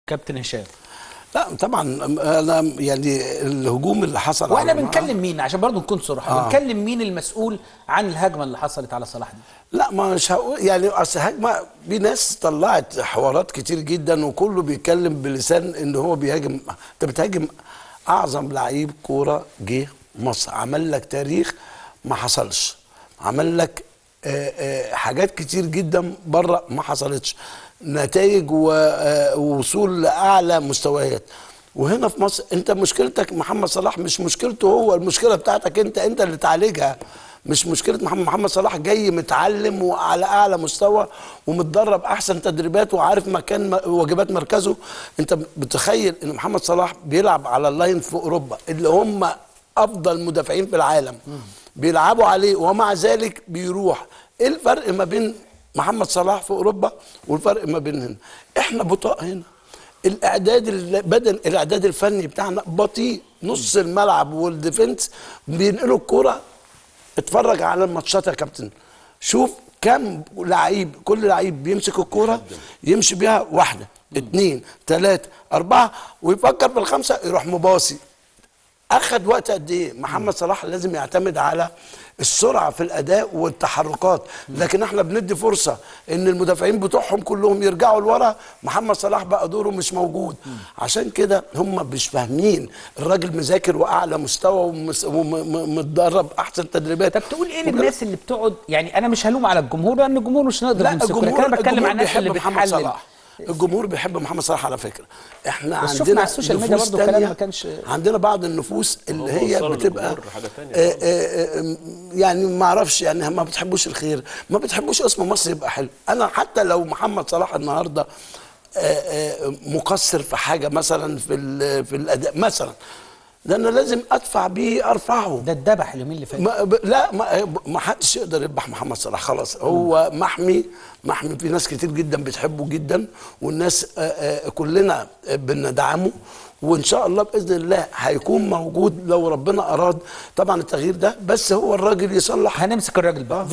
كابتن هشام لا طبعا انا يعني الهجوم اللي حصل واحنا على بنكلم مين عشان برضو نكون صراحه آه. بنكلم مين المسؤول عن الهجمه اللي حصلت على صلاح دي لا مش هقول يعني اصل هجمه في ناس طلعت حوارات كتير جدا وكله بيتكلم بلسان ان هو بيهاجم انت بتهاجم اعظم لعيب كوره جه مصر عمل لك تاريخ ما حصلش عمل لك آه، آه، حاجات كتير جدا بره ما حصلتش نتائج و- آه، ووصول لاعلى مستويات وهنا في مصر انت مشكلتك محمد صلاح مش مشكلته هو المشكله بتاعتك انت انت اللي تعالجها مش مشكله محمد محمد صلاح جاي متعلم وعلى اعلى مستوى ومتدرب احسن تدريبات وعارف مكان م- واجبات مركزه انت بتخيل ان محمد صلاح بيلعب على اللاين في اوروبا اللي هم افضل مدافعين في العالم بيلعبوا عليه ومع ذلك بيروح ايه الفرق ما بين محمد صلاح في اوروبا والفرق ما بين هنا احنا بطاء هنا الاعداد البدن الاعداد الفني بتاعنا بطيء نص الملعب والديفنس بينقلوا الكوره اتفرج على الماتشات يا كابتن شوف كم لعيب كل لعيب بيمسك الكوره يمشي بيها واحده اتنين تلاته اربعه ويفكر في الخمسه يروح مباصي اخد وقت قد ايه محمد صلاح لازم يعتمد على السرعه في الاداء والتحركات لكن احنا بندي فرصه ان المدافعين بتوعهم كلهم يرجعوا لورا محمد صلاح بقى دوره مش موجود عشان كده هم مش فاهمين الراجل مذاكر واعلى مستوى ومس- وم- م- متدرب احسن تدريبات طب تقول ايه للناس اللي بتقعد يعني انا مش هلوم على الجمهور لان الجمهور مش نقدر لا نمسكه لكن الجمهور انا بتكلم الجمهور عن الناس اللي بيحب محمد بتحلل صلاح الجمهور بيحب محمد صلاح على فكره احنا بس شفنا عندنا على السوشيال ميديا نفوس برضو كلام تانية ما كانش- عندنا بعض النفوس اللي هو هي وصلوا بتبقى للجمهور حاجة تانية آه، آه، آه، يعني ما اعرفش يعني ما بتحبوش الخير ما بتحبوش اسم مصر يبقى حلو انا حتى لو محمد صلاح النهارده آه، آه، مقصر في حاجه مثلا في ال- في الاداء مثلا ده انا لازم ادفع بيه ارفعه ده اتذبح اليومين اللي فاتوا ما ب... لا ما... ما حدش يقدر يذبح محمد صلاح خلاص هو محمي محمي في ناس كتير جدا بتحبه جدا والناس آه، آه، كلنا بندعمه وان شاء الله باذن الله هيكون موجود لو ربنا اراد طبعا التغيير ده بس هو الراجل يصلح هنمسك الراجل بقى